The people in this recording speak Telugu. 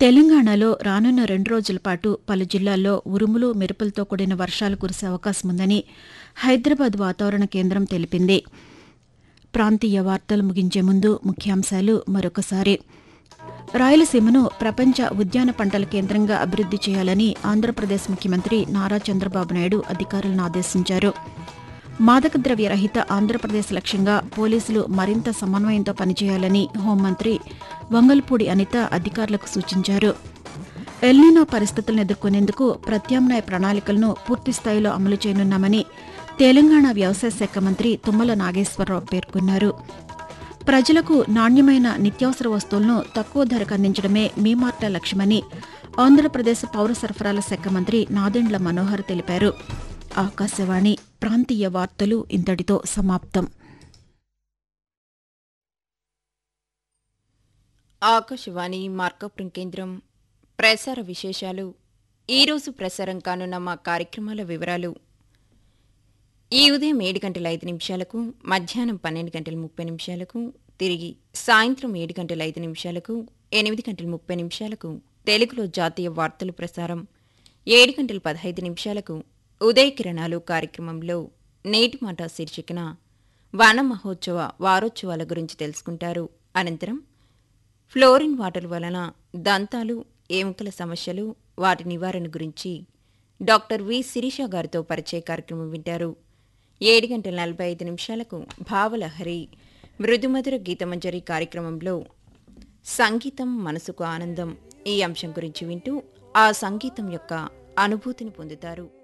తెలంగాణలో రానున్న రెండు రోజుల పాటు పలు జిల్లాల్లో ఉరుములు మెరుపులతో కూడిన వర్షాలు కురిసే అవకాశం ఉందని హైదరాబాద్ వాతావరణ కేంద్రం తెలిపింది ప్రాంతీయ వార్తలు ముగించే ముందు ముఖ్యాంశాలు మరొకసారి రాయలసీమను ప్రపంచ ఉద్యాన పంటల కేంద్రంగా అభివృద్ది చేయాలని ఆంధ్రప్రదేశ్ ముఖ్యమంత్రి నారా చంద్రబాబు నాయుడు అధికారులను ఆదేశించారు మాదక ద్రవ్య రహిత ఆంధ్రప్రదేశ్ లక్ష్యంగా పోలీసులు మరింత సమన్వయంతో పనిచేయాలని హోంమంత్రి వంగల్పూడి అనిత అధికారులకు సూచించారు ఎల్నినో పరిస్థితులను ఎదుర్కొనేందుకు ప్రత్యామ్నాయ ప్రణాళికలను పూర్తిస్థాయిలో అమలు చేయనున్నామని తెలంగాణ వ్యవసాయ శాఖ మంత్రి తుమ్మల నాగేశ్వరరావు పేర్కొన్నారు ప్రజలకు నాణ్యమైన నిత్యావసర వస్తువులను తక్కువ ధరకు అందించడమే మీ మార్ట లక్ష్యమని ఆంధ్రప్రదేశ్ పౌర సరఫరాల శాఖ మంత్రి నాదెండ్ల మనోహర్ తెలిపారు ఆకాశవాణి ప్రాంతీయ వార్తలు ఇంతటితో సమాప్తం ఆకాశవాణి మార్కపురం కేంద్రం ప్రసార విశేషాలు ఈరోజు ప్రసారం కానున్న మా కార్యక్రమాల వివరాలు ఈ ఉదయం ఏడు గంటల ఐదు నిమిషాలకు మధ్యాహ్నం పన్నెండు గంటల ముప్పై నిమిషాలకు తిరిగి సాయంత్రం ఏడు గంటల ఐదు నిమిషాలకు ఎనిమిది గంటల ముప్పై నిమిషాలకు తెలుగులో జాతీయ వార్తలు ప్రసారం ఏడు గంటల పదహైదు నిమిషాలకు ఉదయ కిరణాలు కార్యక్రమంలో నేటి మాట శీర్షికన వన మహోత్సవ వారోత్సవాల గురించి తెలుసుకుంటారు అనంతరం ఫ్లోరిన్ వాటర్ వలన దంతాలు ఎముకల సమస్యలు వాటి నివారణ గురించి డాక్టర్ వి శిరీష గారితో పరిచయ కార్యక్రమం వింటారు ఏడు గంటల నలభై ఐదు నిమిషాలకు భావలహరి మృదుమధుర గీతమంజరి కార్యక్రమంలో సంగీతం మనసుకు ఆనందం ఈ అంశం గురించి వింటూ ఆ సంగీతం యొక్క అనుభూతిని పొందుతారు